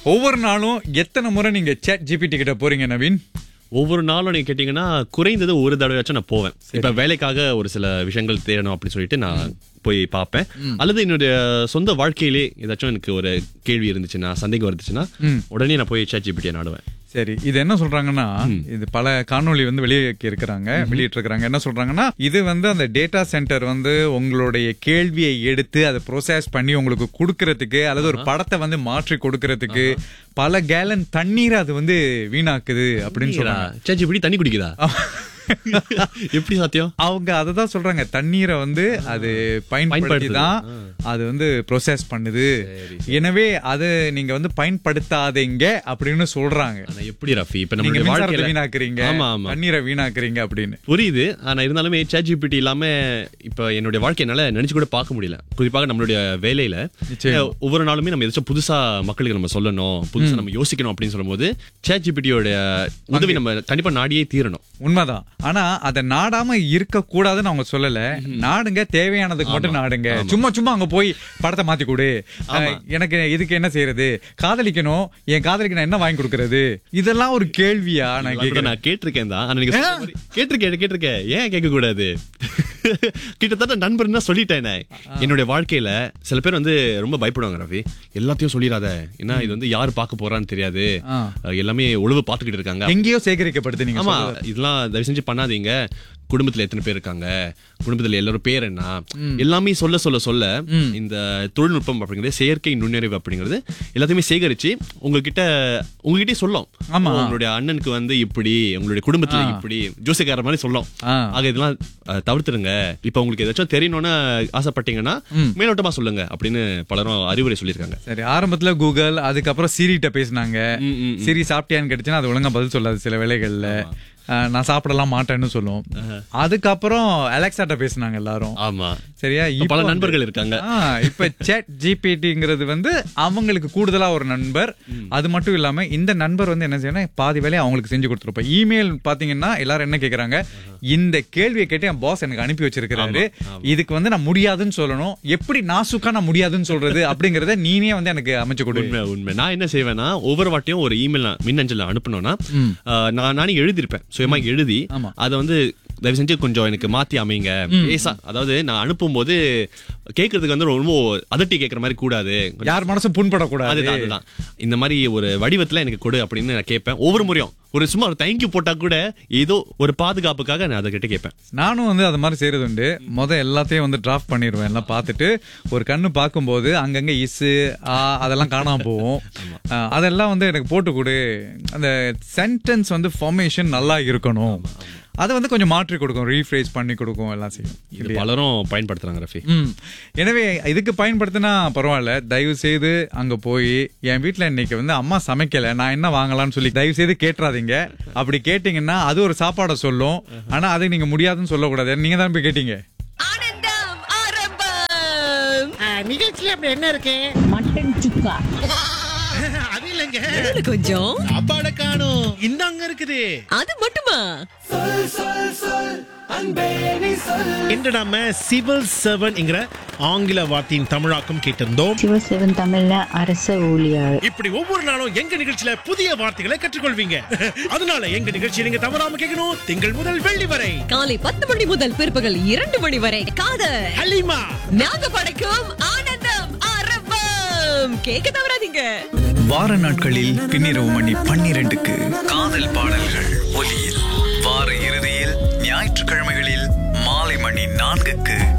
ஒவ்வொரு நாளும் எத்தனை முறை நீங்க சேட் ஜிபிடி கிட்ட போறீங்க நவீன் ஒவ்வொரு நாளும் நீங்க கேட்டீங்கன்னா குறைந்தது ஒரு தடவையாச்சும் நான் போவேன் இப்ப வேலைக்காக ஒரு சில விஷயங்கள் தேடணும் அப்படின்னு சொல்லிட்டு நான் போய் பார்ப்பேன் அல்லது என்னுடைய சொந்த வாழ்க்கையிலே ஏதாச்சும் எனக்கு ஒரு கேள்வி இருந்துச்சுன்னா சந்தேகம் இருந்துச்சுன்னா உடனே நான் போய் சேட் ஜிபிடியை நாடுவேன் சரி இது என்ன சொல்றாங்கன்னா இது பல காணொளி வந்து வெளியே இருக்கிறாங்க வெளியிட்டு இருக்கிறாங்க என்ன சொல்றாங்கன்னா இது வந்து அந்த டேட்டா சென்டர் வந்து உங்களுடைய கேள்வியை எடுத்து அதை ப்ரோசஸ் பண்ணி உங்களுக்கு கொடுக்கறதுக்கு அல்லது ஒரு படத்தை வந்து மாற்றி கொடுக்கறதுக்கு பல கேலன் தண்ணீர் அது வந்து வீணாக்குது அப்படின்னு சொல்றாங்க சேட் ஜிபிடி தண்ணி குடிக்குதா எப்படி சாத்தியம் அவங்க அதை தான் சொல்றாங்க தண்ணீரை வந்து அது பயன்படுத்தி தான் அது வந்து ப்ரோசஸ் பண்ணுது எனவே அது நீங்க வந்து பயன்படுத்தாதீங்க அப்படின்னு சொல்றாங்க ஆனா எப்படி ரஃபி இப்ப நீங்க நம்மளுடைய மின்சாரத்தை வாழ்க்கையில வீணாக்குறீங்க ஆமா ஆமா தண்ணீரை வீணாக்குறீங்க அப்படின்னு புரியுது ஆனா இருந்தாலுமே சேட் ஜிபிடி இல்லாம இப்ப என்னுடைய வாழ்க்கை என்னால நினைச்சு கூட பார்க்க முடியல குறிப்பாக நம்மளுடைய வேலையில நிச்சயமா. அஹ், ஒவ்வொரு நாளுமே நம்ம ஏதாச்சும் புதுசா மக்களுக்கு நம்ம சொல்லணும் புதுசா நம்ம யோசிக்கணும் அப்படின்னு சொல்லும்போது சேட் ஜிபிடியோட உதவி நம்ம கண்டிப்பா நாடியே தீரணும் உண்மைதான் ஆனா அதை நாடாம இருக்க கூடாதுன்னு அவங்க சொல்லல நாடுங்க தேவையானதுக்கு மட்டும் நாடுங்க சும்மா சும்மா அங்க போய் படத்தை மாத்தி கொடு அஹ், எனக்கு இதுக்கு என்ன செய்யறது காதலிக்கணும் என் காதலிக்கு நான் என்ன வாங்கி கொடுக்கறது இதெல்லாம் ஒரு கேள்வியா நான் இதெல்லாம் கூட கேக்குறேன் நான் கேட்டிருக்கேன் தான் ஆனா நீங்க சொன்ன மாதிரி- கேட்டிருக்கேன் கேட்டிருக்கேன் ஏன் கேட்க கூடாது கிட்டத்தட்ட நண்பர் தான் சொல்லிட்டேனே என்னுடைய வாழ்க்கையில சில பேர் வந்து ரொம்ப பயப்படுவாங்க ரவி எல்லாத்தையும் சொல்லிடாத ஏன்னா இது வந்து யாரு பார்க்க போறான்னு தெரியாது ஆ. அஹ், எல்லாமே ஒழுவு பார்த்துக்கிட்டு இருக்காங்க எங்கேயோ சேகரிக்கப்படுது நீங்க ஆமா சொல்றது. இதெல்லாம் தயவு செஞ்சு பண்ணாதீங்க குடும்பத்துல எத்தனை பேர் இருக்காங்க குடும்பத்துல எல்லாரும் பேர் என்ன எல்லாமே சொல்ல சொல்ல சொல்ல இந்த தொழில்நுட்பம் அப்படிங்கிறது செயற்கை நுண்ணறிவு அப்படிங்கிறது எல்லாத்தையுமே சேகரிச்சு உங்ககிட்ட உங்ககிட்டயே சொல்லும் ஆமா. ஓ, உங்களுடைய அண்ணனுக்கு வந்து இப்படி உங்களுடைய குடும்பத்துல இப்படி ஜோசிக்கார மாதிரி சொல்லும் ஆ. ஆக இதெல்லாம் அஹ், தவிர்த்துருங்க இப்ப உங்களுக்கு ஏதாச்சும் தெரியணும்னு ஆசைப்பட்டீங்கன்னா மேலோட்டமா சொல்லுங்க அப்படின்னு பலரும் அறிவுரை சொல்லியிருக்காங்க சரி ஆரம்பத்துல கூகுள் அதுக்கப்புறம் சிரிட்ட பேசினாங்க ம், ம், சிரி சாப்பிட்டியான்னு கேட்டுச்சுன்னா அது ஒழுங்கா பதில் சொல்லாது சில வேளைகள்ல அஹ், நான் சாப்பிடலாம் மாட்டேன்னு சொல்லும் அதுக்கப்புறம் அலெக்சாட்ட பேசினாங்க எல்லாரும் ஆமா சரியா இப்ப இப்போ பல வந்து- நண்பர்கள் இருக்காங்க ஆ, இப்ப சேட் ஜிபிடிங்கிறது வந்து அவங்களுக்கு கூடுதலா ஒரு நண்பர் அது மட்டும் இல்லாம இந்த நண்பர் வந்து என்ன செய்யணும் பாதி வேலையை அவங்களுக்கு செஞ்சு கொடுத்துருப்போம் இமெயில் பாத்தீங்கன்னா எல்லாரும் என்ன கேக்குறாங்க இந்த கேள்வியை கேட்டு என் பாஸ் எனக்கு அனுப்பி வச்சிருக்கிறாரு இதுக்கு வந்து நான் முடியாதுன்னு சொல்லணும் எப்படி நாசுக்கா நான் முடியாதுன்னு சொல்றது அப்படிங்கறத நீனே வந்து எனக்கு அமைச்சு கொடு உண்மை உண்மை நான் என்ன செய்வேன்னா ஒவ்வொரு வாட்டியும் ஒரு இமெயில் மின்னஞ்சல் அனுப்பணும்னா ஆஹ், நான் நானே எழுதியிருப்பேன் சுயமா எழுதி ஆமா. அதை வந்து தயவு செஞ்சு கொஞ்சம் எனக்கு மாத்தி அமைங்க பேசா அதாவது நான் அனுப்பும்போது கேட்கறதுக்கு வந்து ரொம்ப அதட்டி கேட்கற மாதிரி கூடாது யார் மனசும் புண்படக்கூடாது அதுதான் அதுதான் இந்த மாதிரி ஒரு வடிவத்துல எனக்கு கொடு அப்படின்னு நான் கேட்பேன் ஒவ்வொரு முறையும் ஒரு சும்மா ஒரு தேங்க்யூ போட்டா கூட ஏதோ ஒரு பாதுகாப்புக்காக நான் அதை கிட்ட கேட்பேன் நானும் வந்து அது மாதிரி செய்யறது உண்டு முத எல்லாத்தையும் வந்து டிராஃப்ட் பண்ணிடுவேன் எல்லாம் பார்த்துட்டு ஒரு கண்ணு பார்க்கும்போது அங்கங்க இசு ஆ அதெல்லாம் காணாம போகும் ஆ, அதெல்லாம் வந்து எனக்கு போட்டு கொடு அந்த சென்டென்ஸ் வந்து ஃபார்மேஷன் நல்லா இருக்கணும் அதை வந்து கொஞ்சம் மாற்றி கொடுக்கும் ரீஃப்ரேஸ் பண்ணி கொடுக்கும் எல்லாம் செய்யும் இது பலரும் பயன்படுத்துறாங்க ரஃபி ம் எனவே இதுக்கு பயன்படுத்தினா பரவாயில்ல தயவு செய்து அங்க போய் என் வீட்ல இன்னைக்கு வந்து அம்மா சமைக்கல நான் என்ன வாங்கலாம்னு சொல்லி தயவு செய்து கேட்டுறாதீங்க அப்படி கேட்டீங்கன்னா அது ஒரு சாப்பாடை சொல்லும் ஆனா அது நீங்க முடியாதுன்னு சொல்லக்கூடாது நீங்க தான் போய் கேட்டீங்க ஆனந்தம் ஆரம்பம் ஆ, நிகழ்ச்சியில அப்படி என்ன இருக்கு மட்டன் சுக்கா அது இல்லைங்க இதுல கொஞ்சம் சாப்பாட காணும் இந்தாங்க இருக்குது அது மட்டுமா இன்று நாம சிவில் சர்வன்ங்கிற ஆங்கில வார்த்தையின் தமிழாக்கம் கேட்டிருந்தோம் சிவசேவன் தமிழ்ல அரச ஊழியர் இப்படி ஒவ்வொரு நாளும் எங்க நிகழ்ச்சியில புதிய வார்த்தைகளை கற்றுக்கொள்வீங்க அதனால எங்க நிகழ்ச்சியை நீங்க தவறாம கேட்கணும் திங்கள் முதல் வெள்ளி வரை காலை பத்து மணி முதல் பிற்பகல் இரண்டு மணி வரை காதல் ஹலிமா நாங்க படைக்கும் ஆனந்தம் ஆரம்பம் கேட்க தவறாதீங்க வார நாட்களில் பின்னிரவு மணி பன்னிரண்டுக்கு காதல் பாடல்கள் ஒலியில் வார இறுதியில் ஞாயிற்றுக்கிழமைகளில் மாலை மணி நான்குக்கு